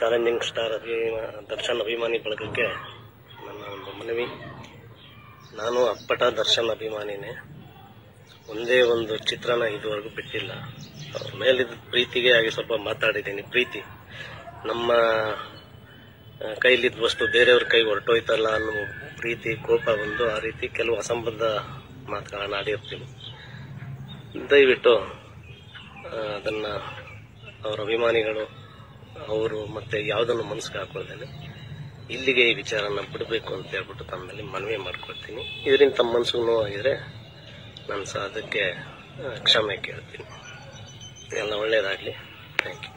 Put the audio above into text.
challenging star ಅಭಿಮಾ Darshan ಅಭಿಮಾನಿ ಬಳಗಕ್ಕೆ ನನ್ನ ಒಂದು ಮನವಿ ನಾನು ಅಪ್ಪಟ ದರ್ಶನ್ ಅಭಿಮಾನಿನೇ ಒಂದೇ ಒಂದು ಚಿತ್ರನ ಇದುವರೆಗೂ ಬಿಟ್ಟಿಲ್ಲ ಅವ್ರ ಮೇಲಿದ್ದ ಪ್ರೀತಿಗೆ ಹಾಗೆ ಸ್ವಲ್ಪ ಮಾತಾಡಿದ್ದೀನಿ ಪ್ರೀತಿ ನಮ್ಮ ಆ, ಕೈಲಿದ್ದ ವಸ್ತು ಬೇರೆಯವ್ರ ಕೈ ಹೊರಟೋಯ್ತಲ್ಲ ಅನ್ನೋ ಪ್ರೀತಿ ಕೋಪ ಬಂದು ಆ ರೀತಿ ಕೆಲವು ಅಸಂಬದ್ಧ ಮಾತುಗಳನ್ನ ಆಡಿರ್ತೀನಿ ದಯವಿಟ್ಟು ಆ, ಅದನ್ನ ಅವರ ಅಭಿಮಾನಿಗಳು ಅವರು ಮತ್ತೆ ಯಾವುದನ್ನು ಮನಸ್ಸಿಗೆ ಹಾಕೊಳ್ದೇನೆ ಇಲ್ಲಿಗೆ ಈ ವಿಚಾರನ ಬಿಡಬೇಕು ಅಂತ ಹೇಳ್ಬಿಟ್ಟು ತಮ್ಮಲ್ಲಿ ಮನವಿ ಮಾಡ್ಕೊಳ್ತೀನಿ ಇದರಿಂದ ತಮ್ಮ ಮನಸ್ಸಿಗೆ ನೋವಾಗಿದ್ರೆ ನಾನು ಸಹ ಅದಕ್ಕೆ ಆ, ಕ್ಷಮೆ ಕೇಳ್ತೀನಿ ಎಲ್ಲ ಒಳ್ಳೇದಾಗಲಿ ಥ್ಯಾಂಕ್ ಯು